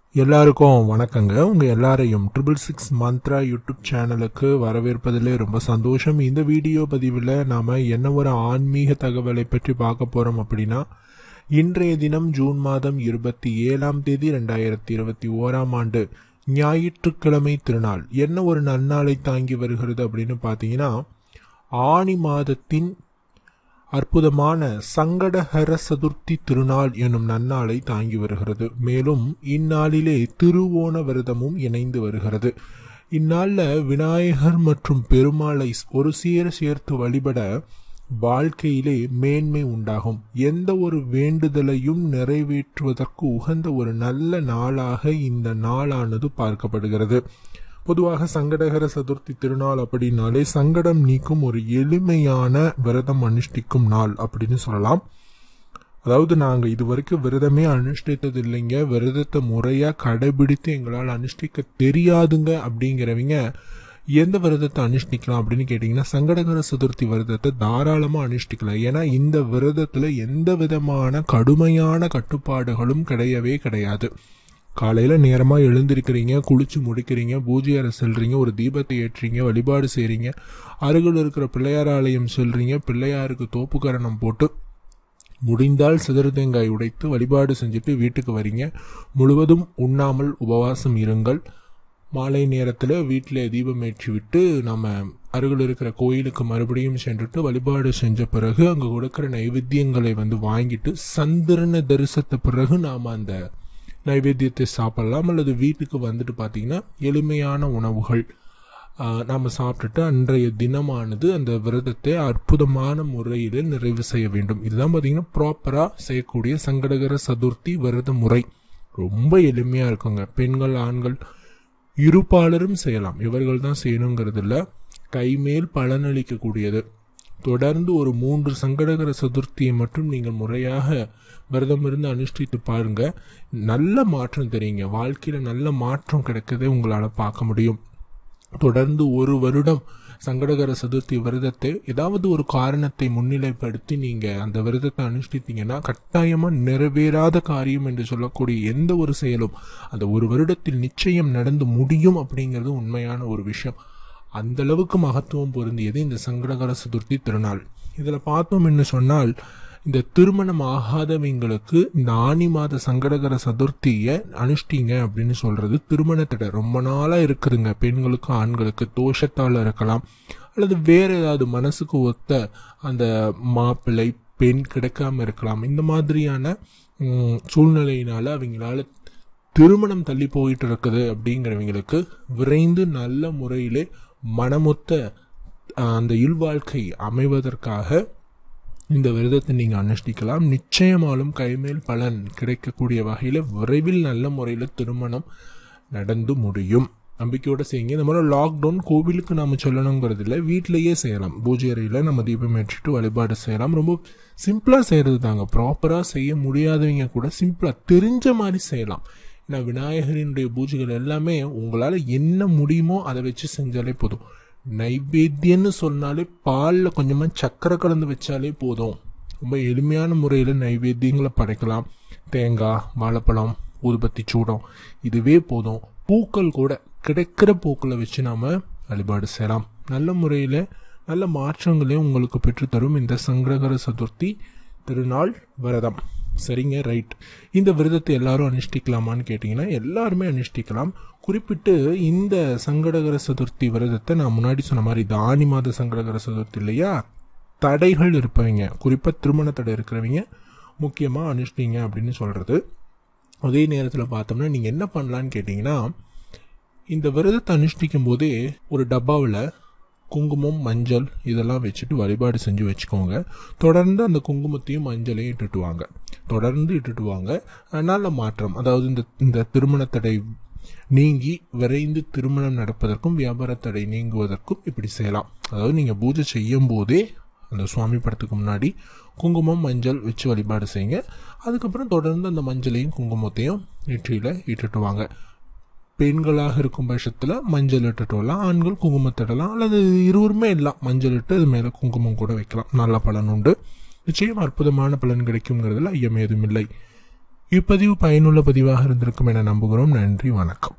எல்லாருக்கும் வணக்கங்க உங்க எல்லாரையும் ட்ரிபிள் சிக்ஸ் மந்த்ரா யூடியூப் சேனலுக்கு வரவேற்பதிலே ரொம்ப சந்தோஷம் இந்த வீடியோ பதிவில் நாம என்ன ஒரு ஆன்மீக தகவலை பற்றி பார்க்க போறோம் அப்படின்னா இன்றைய தினம் ஜூன் மாதம் இருபத்தி ஏழாம் தேதி ரெண்டாயிரத்தி இருபத்தி ஓராம் ஆண்டு ஞாயிற்றுக்கிழமை திருநாள் என்ன ஒரு நன்னாளை தாங்கி வருகிறது அப்படின்னு பார்த்தீங்கன்னா ஆணி மாதத்தின் அற்புதமான சங்கடஹர சதுர்த்தி திருநாள் எனும் நன்னாளை தாங்கி வருகிறது மேலும் இந்நாளிலே திருவோண விரதமும் இணைந்து வருகிறது இந்நாளில் விநாயகர் மற்றும் பெருமாளை ஒரு சேர சேர்த்து வழிபட வாழ்க்கையிலே மேன்மை உண்டாகும் எந்த ஒரு வேண்டுதலையும் நிறைவேற்றுவதற்கு உகந்த ஒரு நல்ல நாளாக இந்த நாளானது பார்க்கப்படுகிறது பொதுவாக சங்கடகர சதுர்த்தி திருநாள் அப்படின்னாலே சங்கடம் நீக்கும் ஒரு எளிமையான விரதம் அனுஷ்டிக்கும் நாள் அப்படின்னு சொல்லலாம் அதாவது நாங்கள் இது வரைக்கும் விரதமே அனுஷ்டித்தது இல்லைங்க விரதத்தை முறையாக கடைபிடித்து எங்களால் அனுஷ்டிக்க தெரியாதுங்க அப்படிங்கிறவங்க எந்த விரதத்தை அனுஷ்டிக்கலாம் அப்படின்னு கேட்டிங்கன்னா சங்கடகர சதுர்த்தி விரதத்தை தாராளமாக அனுஷ்டிக்கலாம் ஏன்னா இந்த விரதத்தில் எந்த விதமான கடுமையான கட்டுப்பாடுகளும் கிடையவே கிடையாது காலையில் நேரமாக எழுந்திருக்கிறீங்க குளிச்சு முடிக்கிறீங்க பூஜை அறை செல்றீங்க ஒரு தீபத்தை ஏற்றுறீங்க வழிபாடு செய்கிறீங்க அருகில் இருக்கிற பிள்ளையார் ஆலயம் செல்றீங்க பிள்ளையாருக்கு தோப்புக்கரணம் போட்டு முடிந்தால் சிதறு தேங்காய் உடைத்து வழிபாடு செஞ்சுட்டு வீட்டுக்கு வரீங்க முழுவதும் உண்ணாமல் உபவாசம் இருங்கள் மாலை நேரத்தில் வீட்டில் தீபம் ஏற்றி விட்டு நம்ம அருகில் இருக்கிற கோயிலுக்கு மறுபடியும் சென்றுட்டு வழிபாடு செஞ்ச பிறகு அங்கே கொடுக்குற நைவேத்தியங்களை வந்து வாங்கிட்டு சந்திரன தரிசத்த பிறகு நாம் அந்த நைவேத்தியத்தை சாப்பிடலாம் அல்லது வீட்டுக்கு வந்துட்டு பார்த்தீங்கன்னா எளிமையான உணவுகள் நாம் சாப்பிட்டுட்டு அன்றைய தினமானது அந்த விரதத்தை அற்புதமான முறையில் நிறைவு செய்ய வேண்டும் இதுதான் பார்த்தீங்கன்னா ப்ராப்பராக செய்யக்கூடிய சங்கடகர சதுர்த்தி விரத முறை ரொம்ப எளிமையாக இருக்குங்க பெண்கள் ஆண்கள் இருப்பாளரும் செய்யலாம் இவர்கள் தான் செய்யணுங்கிறது இல்லை கைமேல் பலனளிக்கக்கூடியது தொடர்ந்து ஒரு மூன்று சங்கடகர சதுர்த்தியை மட்டும் நீங்கள் முறையாக விரதம் இருந்து அனுஷ்டித்து பாருங்க நல்ல மாற்றம் தெரியுங்க வாழ்க்கையில நல்ல மாற்றம் கிடைக்கதே உங்களால் பார்க்க முடியும் தொடர்ந்து ஒரு வருடம் சங்கடகர சதுர்த்தி விரதத்தை ஏதாவது ஒரு காரணத்தை முன்னிலைப்படுத்தி நீங்க அந்த விரதத்தை அனுஷ்டித்தீங்கன்னா கட்டாயமா நிறைவேறாத காரியம் என்று சொல்லக்கூடிய எந்த ஒரு செயலும் அந்த ஒரு வருடத்தில் நிச்சயம் நடந்து முடியும் அப்படிங்கிறது உண்மையான ஒரு விஷயம் அந்த அளவுக்கு மகத்துவம் பொருந்தியது இந்த சங்கடகர சதுர்த்தி திருநாள் இதில் பார்த்தோம் என்று சொன்னால் இந்த திருமணம் ஆகாதவங்களுக்கு இந்த ஆணி மாத சங்கடகர சதுர்த்தியை அனுஷ்டிங்க அப்படின்னு சொல்றது திருமணத்தடை ரொம்ப நாளாக இருக்குதுங்க பெண்களுக்கு ஆண்களுக்கு தோஷத்தால் இருக்கலாம் அல்லது வேற ஏதாவது மனசுக்கு ஒத்த அந்த மாப்பிள்ளை பெண் கிடைக்காம இருக்கலாம் இந்த மாதிரியான சூழ்நிலையினால அவங்களால திருமணம் தள்ளி போயிட்டு இருக்குது அப்படிங்கிறவங்களுக்கு விரைந்து நல்ல முறையிலே மனமொத்த அந்த இல்வாழ்க்கை அமைவதற்காக இந்த விரதத்தை நீங்கள் அனுஷ்டிக்கலாம் நிச்சயமாலும் கைமேல் பலன் கிடைக்கக்கூடிய வகையில் விரைவில் நல்ல முறையில் திருமணம் நடந்து முடியும் நம்பிக்கையோட செய்யுங்க இந்த மாதிரி லாக்டவுன் கோவிலுக்கு நம்ம சொல்லணுங்கிறது இல்லை வீட்டிலேயே செய்யலாம் பூஜை அறையில் நம்ம தீபம் ஏற்றிட்டு வழிபாடு செய்யலாம் ரொம்ப சிம்பிளாக செய்கிறது தாங்க ப்ராப்பராக செய்ய முடியாதவங்க கூட சிம்பிளாக தெரிஞ்ச மாதிரி செய்யலாம் ஏன்னா விநாயகரினுடைய பூஜைகள் எல்லாமே உங்களால் என்ன முடியுமோ அதை வச்சு செஞ்சாலே போதும் நைவேத்தியன்னு சொன்னாலே பாலில் கொஞ்சமாக சக்கரை கலந்து வச்சாலே போதும் ரொம்ப எளிமையான முறையில் நைவேத்தியங்களை படைக்கலாம் தேங்காய் வாழைப்பழம் ஊதுபத்தி சூடம் இதுவே போதும் பூக்கள் கூட கிடைக்கிற பூக்களை வச்சு நாம் வழிபாடு செய்யலாம் நல்ல முறையில் நல்ல மாற்றங்களையும் உங்களுக்கு பெற்றுத்தரும் இந்த சங்கடகர சதுர்த்தி திருநாள் விரதம் சரிங்க ரைட் இந்த விரதத்தை எல்லாரும் அனுஷ்டிக்கலாமான்னு கேட்டிங்கன்னா எல்லாருமே அனுஷ்டிக்கலாம் குறிப்பிட்டு இந்த சங்கடகர சதுர்த்தி விரதத்தை நான் முன்னாடி சொன்ன மாதிரி இந்த ஆணி மாத சங்கடகர சதுர்த்தி இல்லையா தடைகள் இருப்பவங்க குறிப்பாக திருமண தடை இருக்கிறவங்க முக்கியமாக அனுஷ்டிங்க அப்படின்னு சொல்கிறது அதே நேரத்தில் பார்த்தோம்னா நீங்கள் என்ன பண்ணலான்னு கேட்டிங்கன்னா இந்த விரதத்தை அனுஷ்டிக்கும் போதே ஒரு டப்பாவில் குங்குமம் மஞ்சள் இதெல்லாம் வச்சுட்டு வழிபாடு செஞ்சு வச்சுக்கோங்க தொடர்ந்து அந்த குங்குமத்தையும் மஞ்சளையும் இட்டுட்டு வாங்க தொடர்ந்து இட்டுட்டு வாங்க நல்ல மாற்றம் அதாவது இந்த இந்த திருமண தடை நீங்கி விரைந்து திருமணம் நடப்பதற்கும் வியாபார தடை நீங்குவதற்கும் இப்படி செய்யலாம் அதாவது நீங்கள் பூஜை செய்யும் போதே அந்த சுவாமி படத்துக்கு முன்னாடி குங்குமம் மஞ்சள் வச்சு வழிபாடு செய்யுங்க அதுக்கப்புறம் தொடர்ந்து அந்த மஞ்சளையும் குங்குமத்தையும் நெற்றியில் இட்டுட்டு வாங்க பெண்களாக இருக்கும் பட்சத்தில் மஞ்சள் இட்டுட்டு வரலாம் ஆண்கள் குங்குமத்திடலாம் அல்லது இருவருமே எல்லாம் மஞ்சள் இட்டு அது மேலே குங்குமம் கூட வைக்கலாம் நல்ல பலன் உண்டு நிச்சயம் அற்புதமான பலன் கிடைக்குங்கிறதுல ஐயம் ஏதும் இல்லை இப்பதிவு பயனுள்ள பதிவாக இருந்திருக்கும் என நம்புகிறோம் நன்றி வணக்கம்